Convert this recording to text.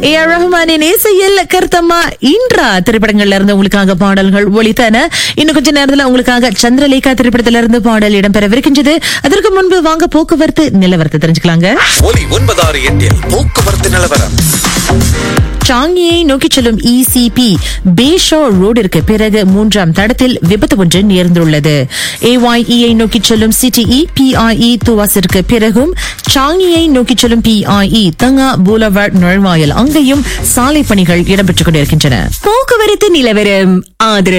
A R ரஹ்மானின் இசையில் கருத்தம்மா இன்றா திரைப்படங்கள்ல இருந்து உங்களுக்காக பாடல்கள் ஒலித்தன இன்னும் கொஞ்ச நேரத்துல உங்களுக்காக சந்திரலேகா திரைப்படத்துல இருந்து பாடல் இடம்பெறவிருக்கின்றது அதற்கு முன்பு வாங்க போக்குவரத்து நிலவரத்தை தெரிஞ்சுக்கலாங்க ஒலி ஒன்பதாறு எட்டில் போக்குவரத்து நிலவரம் சாங்கியை நோக்கி செல்லும் இசிபி பேஷோ ரோடிற்கு பிறகு மூன்றாம் தடத்தில் விபத்து ஒன்று நேர்ந்துள்ளது ஏஒய்இயை நோக்கி செல்லும் சிடிஇ பிஐஇ துவாசிற்கு பிறகும் சாங்கியை நோக்கி செல்லும் பிஐஇ தங்கா பூலவார்ட் நுழைவாயில் அங்கேயும் சாலை பணிகள் இடம்பெற்றுக் கொண்டிருக்கின்றன போக்குவரத்து நிலவரம் ஆதரவு